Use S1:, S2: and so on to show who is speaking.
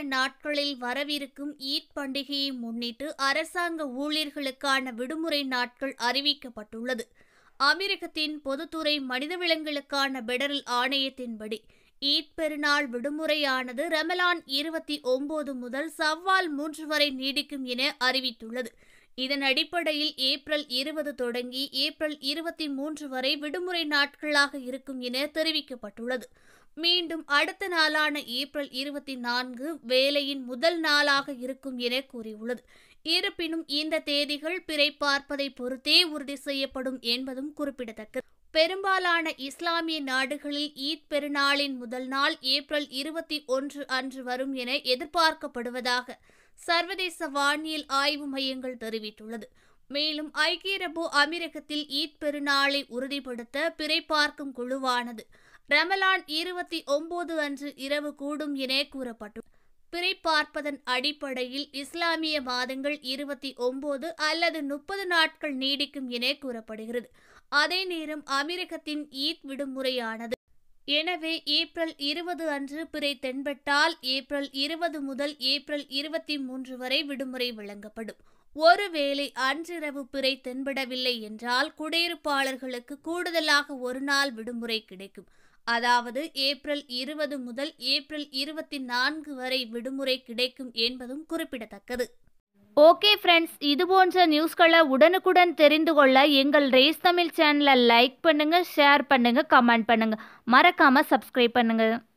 S1: நாட்களில் வரவிருக்கும் ஈத் பண்டிகையை முன்னிட்டு அரசாங்க ஊழியர்களுக்கான விடுமுறை நாட்கள் அறிவிக்கப்பட்டுள்ளது அமெரிக்கத்தின் பொதுத்துறை மனித விலங்குகளுக்கான பெடரல் ஆணையத்தின்படி ஈத் பெருநாள் விடுமுறையானது ரமலான் இருபத்தி ஒன்பது முதல் சவ்வால் மூன்று வரை நீடிக்கும் என அறிவித்துள்ளது இதன் அடிப்படையில் ஏப்ரல் இருபது தொடங்கி ஏப்ரல் இருபத்தி மூன்று வரை விடுமுறை நாட்களாக இருக்கும் என தெரிவிக்கப்பட்டுள்ளது மீண்டும் அடுத்த நாளான ஏப்ரல் இருபத்தி நான்கு வேலையின் முதல் நாளாக இருக்கும் என கூறியுள்ளது இருப்பினும் இந்த தேதிகள் பிறை பார்ப்பதை பொறுத்தே உறுதி செய்யப்படும் என்பதும் குறிப்பிடத்தக்கது பெரும்பாலான இஸ்லாமிய நாடுகளில் ஈத் பெருநாளின் முதல் நாள் ஏப்ரல் இருபத்தி ஒன்று அன்று வரும் என எதிர்பார்க்கப்படுவதாக சர்வதேச வானியல் ஆய்வு மையங்கள் தெரிவித்துள்ளது மேலும் ஐக்கிய அரபு அமீரகத்தில் ஈத் பெருநாளை உறுதிப்படுத்த பிறை பார்க்கும் குழுவானது ரமலான் இருபத்தி ஒன்பது அன்று இரவு கூடும் என கூறப்பட்டுள்ளது பிறை பார்ப்பதன் அடிப்படையில் இஸ்லாமிய மாதங்கள் இருபத்தி ஒன்பது அல்லது முப்பது நாட்கள் நீடிக்கும் என கூறப்படுகிறது அதே நேரம் அமெரிக்கத்தின் ஈத் விடுமுறையானது எனவே ஏப்ரல் இருபது அன்று பிறை தென்பட்டால் ஏப்ரல் இருபது முதல் ஏப்ரல் இருபத்தி மூன்று வரை விடுமுறை வழங்கப்படும் ஒருவேளை அன்றிரவு பிறை தென்படவில்லை என்றால் குடியிருப்பாளர்களுக்கு கூடுதலாக ஒரு நாள் விடுமுறை கிடைக்கும் அதாவது ஏப்ரல் இருபது முதல் ஏப்ரல் இருபத்தி நான்கு வரை விடுமுறை கிடைக்கும் என்பதும் குறிப்பிடத்தக்கது
S2: ஓகே ஃப்ரெண்ட்ஸ் இது போன்ற நியூஸ்களை உடனுக்குடன் தெரிந்து கொள்ள எங்கள் ரேஸ் தமிழ் சேனலை லைக் பண்ணுங்கள் ஷேர் பண்ணுங்கள் கமெண்ட் பண்ணுங்கள் மறக்காமல் சப்ஸ்கிரைப் பண்ணுங்கள்